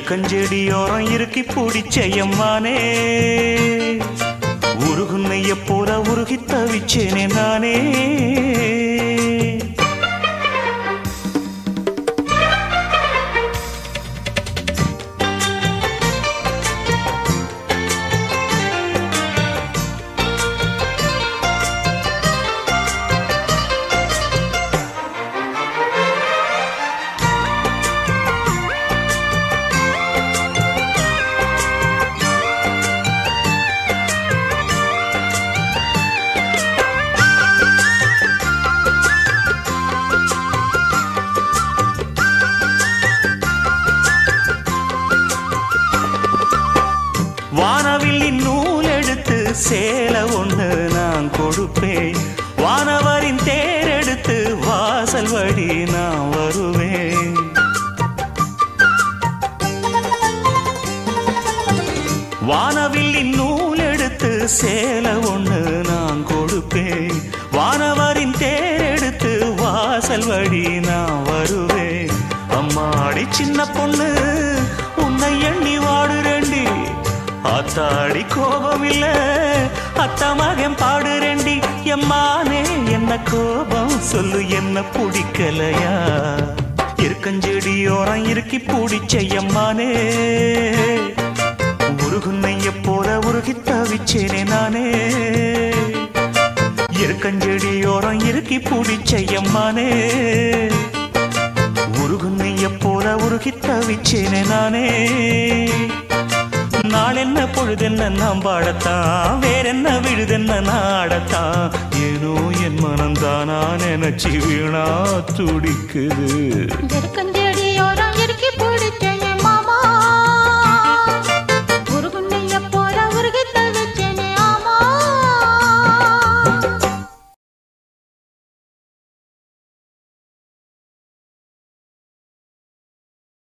இருக்கஞ்செடியோரம் இருக்கி பிடிச்சையம்மானே உருகுன்னைய போல உருகி தவிச்சேனே நானே வானவில்லின் நூல் எடுத்து சேல ஒண்ணு நான் கொடுப்பேன் வானவரின் தேர் எடுத்து வாசல் வழி நான் வருவேன் வானவில்லின் நூல் எடுத்து சேல ஒண்ணு நான் கொடுப்பேன் வானவரின் தேர் எடுத்து வாசல் வழி நான் வருவேன் அம்மாடி சின்ன பொண்ணு உன்னை எண்ணி வாடுறேண்டி ஆத்தாடி கோபம் இல்ல அத்த மகன் பாடுறேண்டி எம்மானே என்ன கோபம் சொல்லு என்ன பிடிக்கலையா இருக்கஞ்செடியோரம் இருக்கி பிடிச்ச எம்மானே உருகுன்னைய போல உருகி தவிச்சேனே நானே இருக்கஞ்செடியோரம் இருக்கி பிடிச்ச எம்மானே உருகுன்னைய போல உருகி தவிச்சேனே நானே நாளென்ன பொழுதென்ன நாம் பாடத்தான் வேறென்ன விழுதென்ன நாடத்தான் ஏனோ என் மனம்தானா நினைச்சு வீணா துடிக்குது இருக்கஞ்செடியோரம் இறுக்கி பிடிச்ச